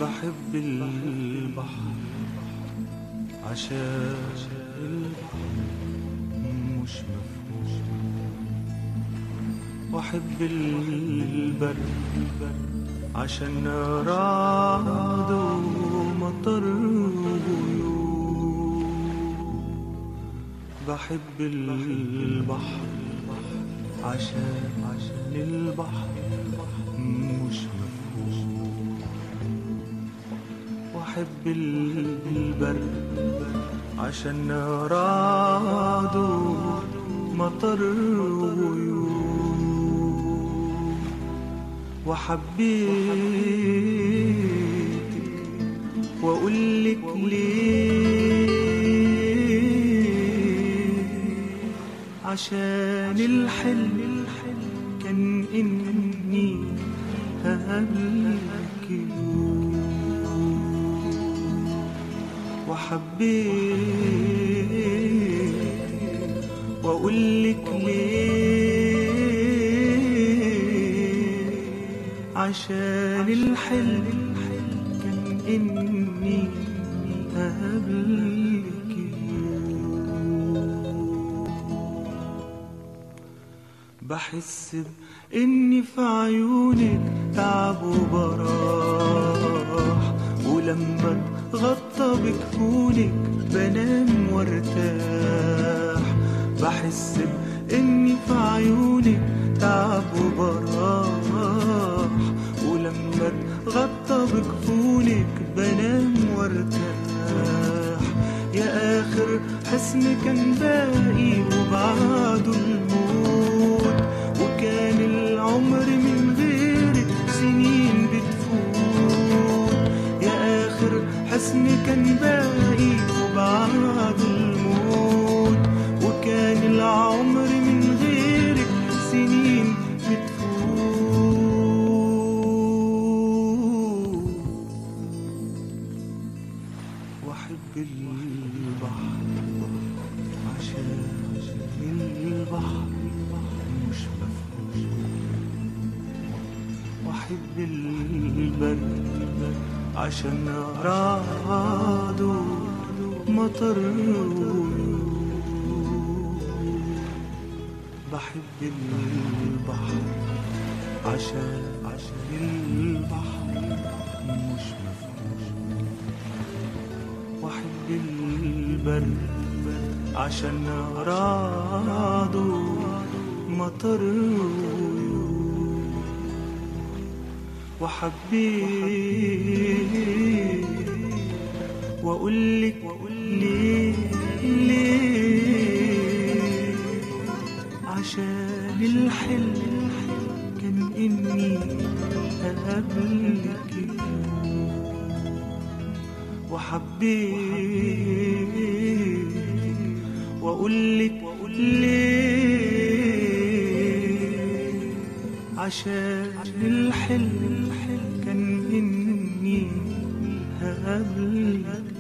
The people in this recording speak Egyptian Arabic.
بحب البحر عشان البحر مش مفهوم واحب البرد عشان رعد ومطر وغيوم بحب البحر عشان عشان البحر مش مفهوم واحب البرد عشان رعد ومطر وغيوم وحبيتك واقول لك ليه عشان الحلم كان اني هقابلك يوم وحبيتك واقول لك ليه عشان الحلم كان اني هقابلك يوم بحس بإني في عيونك تعب وبراح ولما اتغطى بكفونك بنام وارتاح بحس بإني في عيونك تعب وبراح ولما اتغطى بكفونك بنام وارتاح يا آخر حسن كان باقي وبعده الموت وكان العمر من غيرك سنين بتفوت يا آخر حسن كان باقي وبعده الموت وكان العمر من غيرك سنين بتفوت واحب البحر عشان البحر مش مفهوم واحب البرد عشان رعد مطر بحب البحر عشان عشان البحر مش مفهوم واحب البرد عشان رعد مطر وحبيت واقول لك ليه ليه عشان الحلم كان اني هقابلك وحبيت واقول لك ليه عشان الحلم كان اني هقابلك